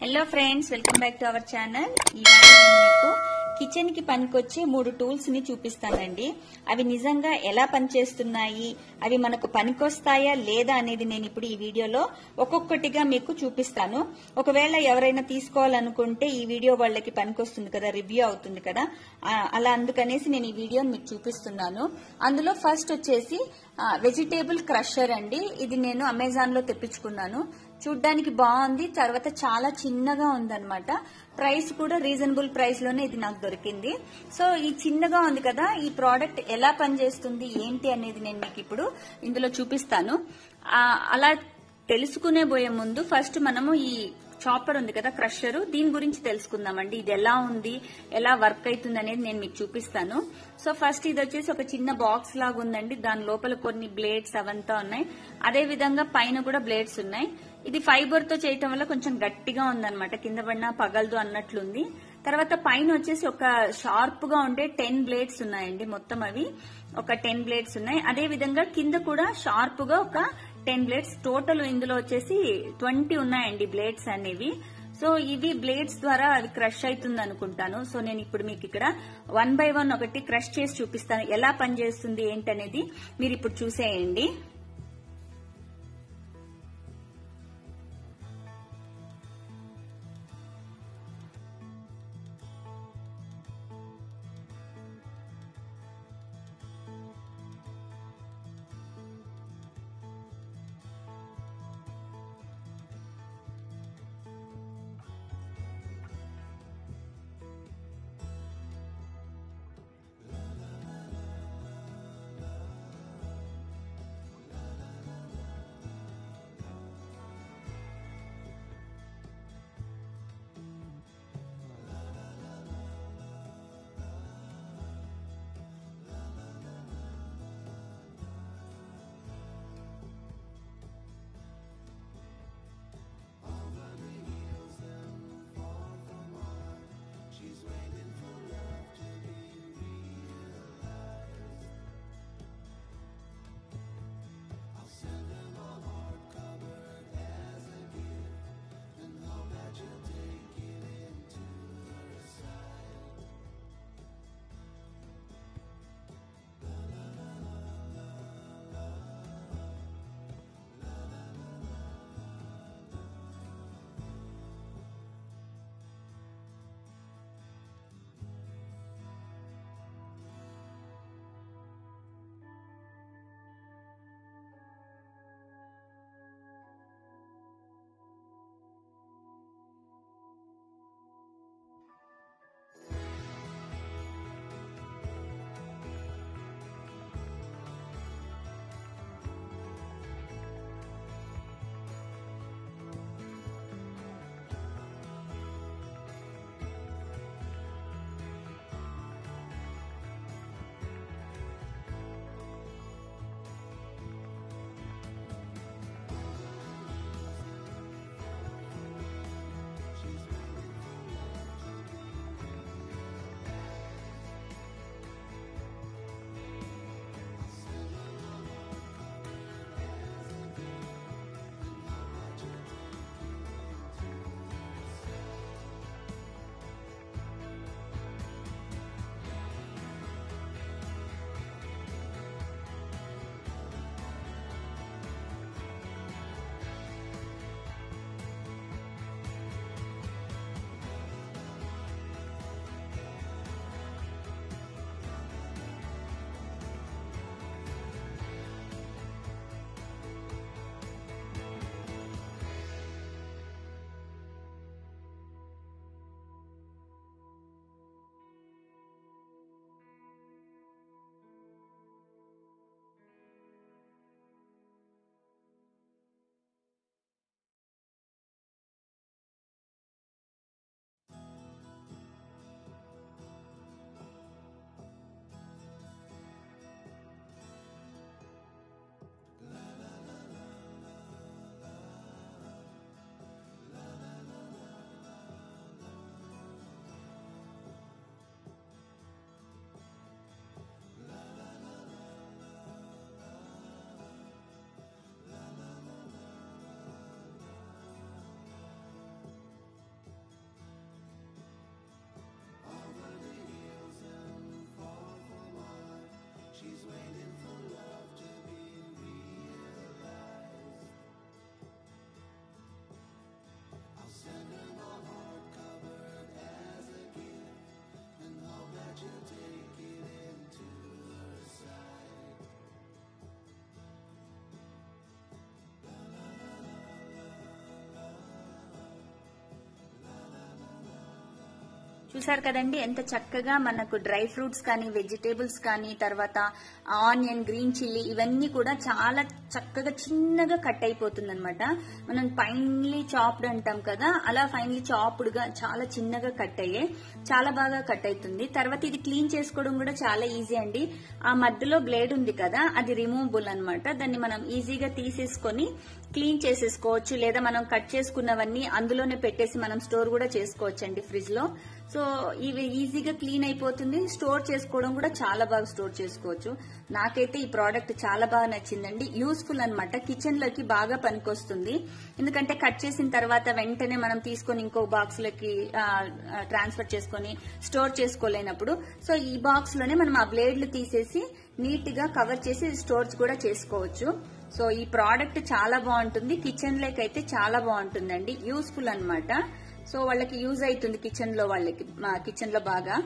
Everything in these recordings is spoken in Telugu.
hello friends welcome back to our channel ఇవాళ నేను మీకు కిచెన్ కి పనికొచ్చే మూడు టూల్స్ ని చూపిస్తానండి అవి నిజంగా ఎలా పనిచేస్తున్నాయి అవి మనకు పనికొస్తాయా లేదా అనేది నేను ఇప్పుడు ఈ వీడియోలో ఒక్కొక్కటిగా మీకు చూపిస్తాను ఒకవేళ ఎవరైనా తీసుకోవాలనుకుంటే ఈ వీడియో వాళ్ళకి పనికొస్తుంది కదా రివ్యూ అవుతుంది కదా ఆ, అలా అందుకనేసి నేను ఈ వీడియోని మీకు చూపిస్తున్నాను అందులో ఫస్ట్ వచ్చేసి వెజిటేబుల్ క్రషర్ అండి ఇది నేను అమెజాన్ లో తెప్పించుకున్నాను చూడ్డానికి బాగుంది తర్వాత చాలా చిన్నగా ఉందన్నమాట ప్రైస్ కూడా రీజనబుల్ ప్రైస్ లోనే ఇది నాకు దొరికింది సో ఈ చిన్నగా ఉంది కదా ఈ ప్రోడక్ట్ ఎలా పనిచేస్తుంది ఏంటి అనేది నేను మీకు ఇప్పుడు ఇందులో చూపిస్తాను ఆ, అలా తెలుసుకునే పోయే ముందు ఫస్ట్ మనము ఈ చాపర్ ఉంది కదా క్రషర్ దీని గురించి తెలుసుకుందామండి ఇది ఎలా ఉంది ఎలా వర్క్ అవుతుంది అనేది నేను మీకు చూపిస్తాను సో ఫస్ట్ ఇది వచ్చేసి ఒక చిన్న బాక్స్ లాగా ఉందండి దాని లోపల కొన్ని బ్లేడ్స్ అవంతా ఉన్నాయి అదే విధంగా పైన కూడా బ్లేడ్స్ ఉన్నాయి ఇది ఫైబర్ తో చేయటం వల్ల కొంచెం గట్టిగా ఉందన్నమాట కింద పడినా పగలదు అన్నట్లుంది తర్వాత పైన వచ్చేసి ఒక షార్ప్ గా ఉండే టెన్ బ్లేడ్స్ ఉన్నాయండి మొత్తం అవి ఒక టెన్ బ్లేడ్స్ ఉన్నాయి అదే విధంగా కింద కూడా షార్ప్ గా ఒక టెన్ బ్లేడ్స్ టోటల్ ఇందులో వచ్చేసి ట్వంటీ ఉన్నాయండి బ్లేడ్స్ అనేవి సో ఇవి బ్లేడ్స్ ద్వారా అది క్రష్ అవుతుంది అనుకుంటాను సో నేను ఇప్పుడు మీకు ఇక్కడ వన్ బై వన్ ఒకటి క్రష్ చేసి చూపిస్తాను ఎలా పనిచేస్తుంది ఏంటనేది మీరు ఇప్పుడు చూసేయండి చూసారు కదండి ఎంత చక్కగా మనకు డ్రై ఫ్రూట్స్ కానీ వెజిటేబుల్స్ కానీ తర్వాత ఆనియన్ గ్రీన్ చిల్లీ ఇవన్నీ కూడా చాలా చక్కగా చిన్నగా కట్ అయిపోతుంది అనమాట మనం ఫైన్లీ చాప్డ్ అంటాం కదా అలా ఫైన్లీ చాప్డ్ గా చాలా చిన్నగా కట్ అయ్యాయి చాలా బాగా కట్ అవుతుంది తర్వాత ఇది క్లీన్ చేసుకోవడం కూడా చాలా ఈజీ అండి ఆ మధ్యలో బ్లేడ్ ఉంది కదా అది రిమూవబుల్ అన్నమాట దాన్ని మనం ఈజీగా తీసేసుకొని క్లీన్ చేసేసుకోవచ్చు లేదా మనం కట్ చేసుకున్నవన్నీ అందులోనే పెట్టేసి మనం స్టోర్ కూడా చేసుకోవచ్చు అండి ఫ్రిడ్జ్ లో సో ఇవి ఈజీగా క్లీన్ అయిపోతుంది స్టోర్ చేసుకోవడం కూడా చాలా బాగా స్టోర్ చేసుకోవచ్చు నాకైతే ఈ ప్రోడక్ట్ చాలా బాగా నచ్చిందండి యూస్ఫుల్ అనమాట కిచెన్ లోకి బాగా పనికొస్తుంది ఎందుకంటే కట్ చేసిన తర్వాత వెంటనే మనం తీసుకొని ఇంకో బాక్స్ లోకి ట్రాన్స్ఫర్ చేసుకొని స్టోర్ చేసుకోలేనప్పుడు సో ఈ బాక్స్ లోనే మనం ఆ బ్లేడ్లు తీసేసి నీట్ గా కవర్ చేసి స్టోర్ కూడా చేసుకోవచ్చు సో ఈ ప్రోడక్ట్ చాలా బాగుంటుంది కిచెన్ లోకి అయితే చాలా బాగుంటుందండి యూస్ఫుల్ అన్నమాట సో వాళ్ళకి యూజ్ అవుతుంది కిచెన్ లో వాళ్ళకి మా కిచెన్ లో బాగా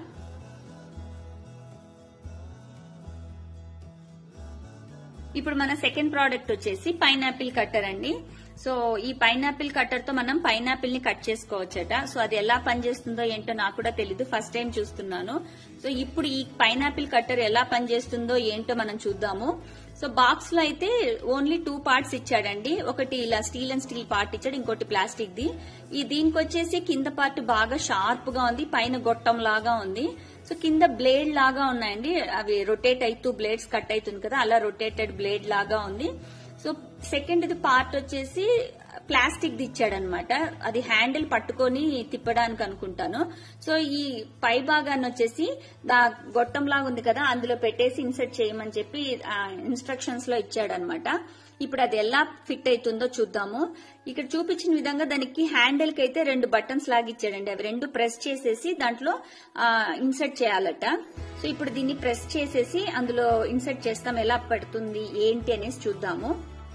ఇప్పుడు మన సెకండ్ ప్రోడక్ట్ వచ్చేసి పైనాపిల్ కట్టర్ అండి సో ఈ పైనాపిల్ కట్టర్ తో మనం పైనాపిల్ ని కట్ చేసుకోవచ్చట సో అది ఎలా పనిచేస్తుందో ఏంటో నాకు కూడా తెలీదు ఫస్ట్ టైం చూస్తున్నాను సో ఇప్పుడు ఈ పైనాపిల్ కట్టర్ ఎలా పనిచేస్తుందో ఏంటో మనం చూద్దాము సో బాక్స్ లో అయితే ఓన్లీ టూ పార్ట్స్ ఇచ్చాడండి ఒకటి ఇలా స్టీల్ అండ్ స్టీల్ పార్ట్ ఇచ్చాడు ఇంకోటి ప్లాస్టిక్ ది ఈ దీనికి వచ్చేసి కింద పార్ట్ బాగా షార్ప్ గా ఉంది పైన గొట్టం లాగా ఉంది సో కింద బ్లేడ్ లాగా ఉన్నాయండి అవి రొటేట్ అవుతూ బ్లేడ్స్ కట్ అవుతుంది కదా అలా రొటేటెడ్ బ్లేడ్ లాగా ఉంది సో సెకండ్ ఇది పార్ట్ వచ్చేసి ప్లాస్టిక్ ది ఇచ్చాడనమాట అది హ్యాండిల్ పట్టుకొని తిప్పడానికి అనుకుంటాను సో ఈ పై భాగాన్ని వచ్చేసి దా గొట్టం లాగా ఉంది కదా అందులో పెట్టేసి ఇన్సర్ట్ చేయమని చెప్పి ఇన్స్ట్రక్షన్స్ లో ఇచ్చాడనమాట ఇప్పుడు అది ఎలా ఫిట్ అవుతుందో చూద్దాము ఇక్కడ చూపించిన విధంగా దానికి హ్యాండిల్ కి అయితే రెండు బటన్స్ లాగా ఇచ్చాడండి అవి రెండు ప్రెస్ చేసేసి దాంట్లో ఇన్సర్ట్ చేయాలట సో ఇప్పుడు దీన్ని ప్రెస్ చేసేసి అందులో ఇన్సర్ట్ చేస్తాం ఎలా పడుతుంది ఏంటి అనేసి చూద్దాము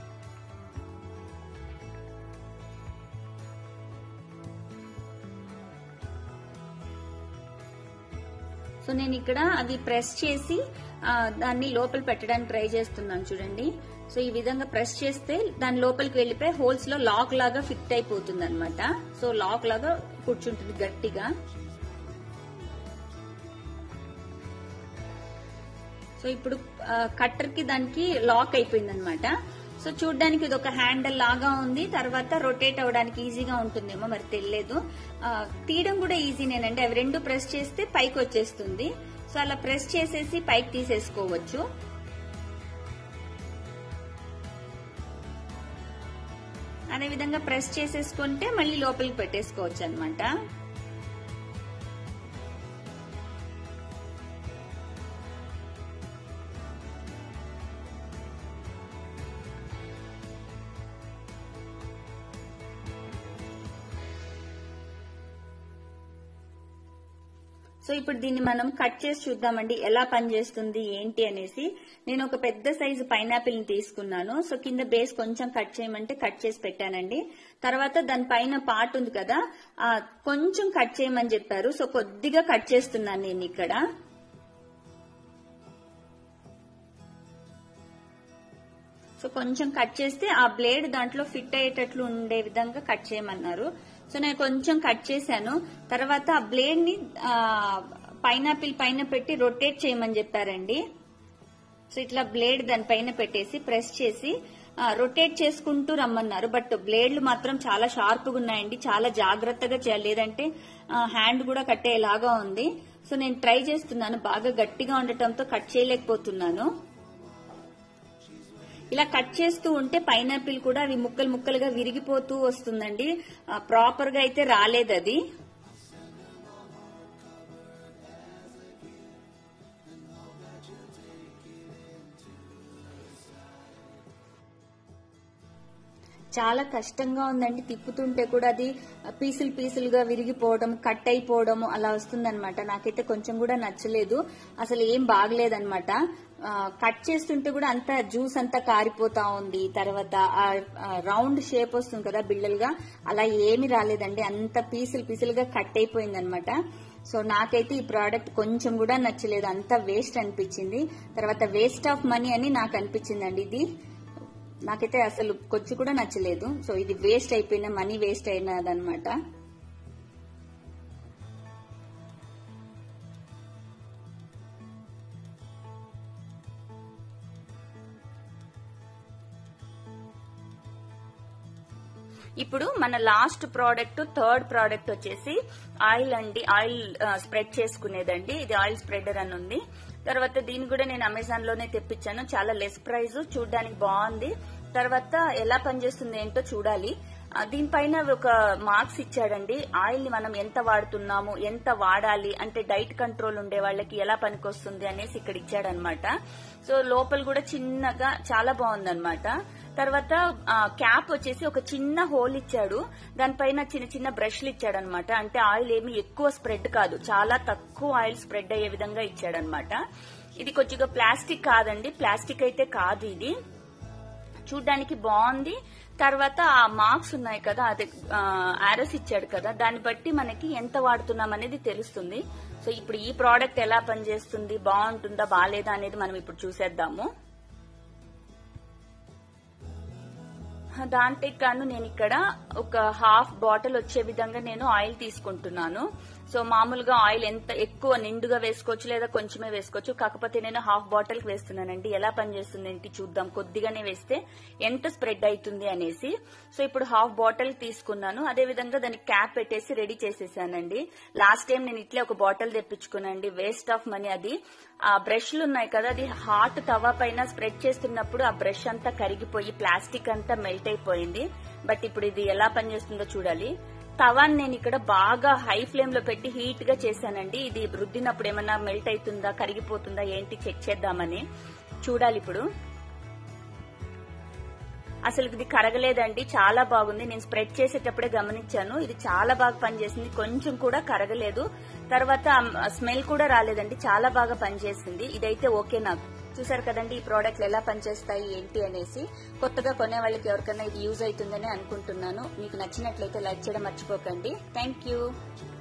సో నేను ఇక్కడ అది ప్రెస్ చేసి దాన్ని లోపల పెట్టడానికి ట్రై చేస్తున్నాను చూడండి సో ఈ విధంగా ప్రెస్ చేస్తే దాని లోపలికి వెళ్ళిపోయి హోల్స్ లో లాక్ లాగా ఫిట్ అయిపోతుంది అనమాట సో లాక్ లాగా కూర్చుంటుంది గట్టిగా సో ఇప్పుడు కట్టర్ కి దానికి లాక్ అయిపోయింది అనమాట సో చూడడానికి ఇది ఒక హ్యాండిల్ లాగా ఉంది తర్వాత రొటేట్ అవడానికి ఈజీగా ఉంటుందేమో మరి తెలియదు తీయడం కూడా ఈజీనేనండి అవి రెండు ప్రెస్ చేస్తే పైకి వచ్చేస్తుంది సో అలా ప్రెస్ చేసేసి పైకి తీసేసుకోవచ్చు అదే విధంగా ప్రెస్ చేసేసుకుంటే మళ్ళీ లోపలికి పెట్టేసుకోవచ్చు అనమాట సో ఇప్పుడు దీన్ని మనం కట్ చేసి చూద్దామండి ఎలా పనిచేస్తుంది ఏంటి అనేసి నేను ఒక పెద్ద సైజు పైనాపిల్ ని తీసుకున్నాను సో కింద బేస్ కొంచెం కట్ చేయమంటే కట్ చేసి పెట్టానండి తర్వాత దాని పైన పార్ట్ ఉంది కదా ఆ కొంచెం కట్ చేయమని చెప్పారు సో కొద్దిగా కట్ చేస్తున్నాను నేను ఇక్కడ సో కొంచెం కట్ చేస్తే ఆ బ్లేడ్ దాంట్లో ఫిట్ అయ్యేటట్లు ఉండే విధంగా కట్ చేయమన్నారు సో నేను కొంచెం కట్ చేశాను తర్వాత ఆ బ్లేడ్ ని పైనాపిల్ పైన పెట్టి రొటేట్ చేయమని చెప్పారండి సో ఇట్లా బ్లేడ్ దానిపైన పెట్టేసి ప్రెస్ చేసి రొటేట్ చేసుకుంటూ రమ్మన్నారు బట్ బ్లేడ్లు మాత్రం చాలా షార్ప్ గా ఉన్నాయండి చాలా జాగ్రత్తగా చేయాలి లేదంటే హ్యాండ్ కూడా కట్టేలాగా ఉంది సో నేను ట్రై చేస్తున్నాను బాగా గట్టిగా ఉండటంతో కట్ చేయలేకపోతున్నాను ఇలా కట్ చేస్తూ ఉంటే పైనాపిల్ కూడా అవి ముక్కలు ముక్కలుగా విరిగిపోతూ వస్తుందండి ప్రాపర్ గా అయితే రాలేదు అది చాలా కష్టంగా ఉందండి తిప్పుతుంటే కూడా అది పీసులు పీసులుగా విరిగిపోవడం కట్ అయిపోవడం అలా వస్తుందన్నమాట నాకైతే కొంచెం కూడా నచ్చలేదు అసలు ఏం బాగలేదన్నమాట కట్ చేస్తుంటే కూడా అంత జ్యూస్ అంతా కారిపోతా ఉంది తర్వాత రౌండ్ షేప్ వస్తుంది కదా బిళ్ళలుగా అలా ఏమి రాలేదండి అంత పీసులు పీసులుగా కట్ అయిపోయింది అనమాట సో నాకైతే ఈ ప్రోడక్ట్ కొంచెం కూడా నచ్చలేదు అంత వేస్ట్ అనిపించింది తర్వాత వేస్ట్ ఆఫ్ మనీ అని నాకు అనిపించిందండి ఇది నాకైతే అసలు కొంచెం కూడా నచ్చలేదు సో ఇది వేస్ట్ అయిపోయిన మనీ వేస్ట్ అయినదనమాట ఇప్పుడు మన లాస్ట్ ప్రోడక్ట్ థర్డ్ ప్రోడక్ట్ వచ్చేసి ఆయిల్ అండి ఆయిల్ స్ప్రెడ్ చేసుకునేదండి ఇది ఆయిల్ స్ప్రెడర్ అని ఉంది తర్వాత దీన్ని కూడా నేను అమెజాన్ లోనే తెప్పించాను చాలా లెస్ ప్రైస్ చూడడానికి బాగుంది తర్వాత ఎలా పనిచేస్తుంది ఏంటో చూడాలి ఆ, దీనిపైన ఒక మార్క్స్ ఇచ్చాడండి ఆయిల్ ని మనం ఎంత వాడుతున్నాము ఎంత వాడాలి అంటే డైట్ కంట్రోల్ ఉండే వాళ్ళకి ఎలా పనికొస్తుంది అనేసి ఇక్కడ ఇచ్చాడనమాట సో లోపల కూడా చిన్నగా చాలా బాగుందన్నమాట తర్వాత ఆ, క్యాప్ వచ్చేసి ఒక చిన్న హోల్ ఇచ్చాడు దానిపైన చిన్న చిన్న బ్రష్లు ఇచ్చాడనమాట అంటే ఆయిల్ ఏమి ఎక్కువ స్ప్రెడ్ కాదు చాలా తక్కువ ఆయిల్ స్ప్రెడ్ అయ్యే విధంగా ఇచ్చాడనమాట ఇది కొద్దిగా ప్లాస్టిక్ కాదండి ప్లాస్టిక్ అయితే కాదు ఇది చూడ్డానికి బాగుంది తర్వాత ఆ మార్క్స్ ఉన్నాయి కదా అదే ఆరోస్ ఇచ్చాడు కదా దాన్ని బట్టి మనకి ఎంత వాడుతున్నాం అనేది తెలుస్తుంది సో ఇప్పుడు ఈ ప్రోడక్ట్ ఎలా పనిచేస్తుంది బాగుంటుందా బాగాలేదా అనేది మనం ఇప్పుడు చూసేద్దాము దాంట్లోకి గాను నేను ఇక్కడ ఒక హాఫ్ బాటిల్ వచ్చే విధంగా నేను ఆయిల్ తీసుకుంటున్నాను సో మామూలుగా ఆయిల్ ఎంత ఎక్కువ నిండుగా వేసుకోవచ్చు లేదా కొంచెమే వేసుకోవచ్చు కాకపోతే నేను హాఫ్ బాటిల్ కి వేస్తున్నానండి ఎలా పనిచేస్తుంది ఏంటి చూద్దాం కొద్దిగానే వేస్తే ఎంత స్ప్రెడ్ అవుతుంది అనేసి సో ఇప్పుడు హాఫ్ బాటిల్ తీసుకున్నాను అదే విధంగా దానికి క్యాప్ పెట్టేసి రెడీ చేసేసానండి లాస్ట్ టైం నేను ఇట్లే ఒక బాటిల్ తెప్పించుకున్నానండి వేస్ట్ ఆఫ్ మనీ అది ఆ బ్రష్లు ఉన్నాయి కదా అది హాట్ తవా పైన స్ప్రెడ్ చేస్తున్నప్పుడు ఆ బ్రష్ అంతా కరిగిపోయి ప్లాస్టిక్ అంతా మెల్ట్ అయిపోయింది బట్ ఇప్పుడు ఇది ఎలా పనిచేస్తుందో చూడాలి తవాని నేను ఇక్కడ బాగా హై ఫ్లేమ్ లో పెట్టి హీట్ గా చేశానండి ఇది రుద్దినప్పుడు ఏమన్నా మెల్ట్ అవుతుందా కరిగిపోతుందా ఏంటి చెక్ చేద్దామని చూడాలి ఇప్పుడు అసలు ఇది కరగలేదండి చాలా బాగుంది నేను స్ప్రెడ్ చేసేటప్పుడే గమనించాను ఇది చాలా బాగా పనిచేసింది కొంచెం కూడా కరగలేదు తర్వాత స్మెల్ కూడా రాలేదండి చాలా బాగా పనిచేసింది ఇదైతే ఓకే నాకు చూసారు కదండి ఈ ప్రోడక్ట్లు ఎలా పనిచేస్తాయి ఏంటి అనేసి కొత్తగా కొనే వాళ్ళకి ఎవరికైనా ఇది యూజ్ అవుతుందని అనుకుంటున్నాను మీకు నచ్చినట్లయితే లైక్ చేయడం మర్చిపోకండి థ్యాంక్ యూ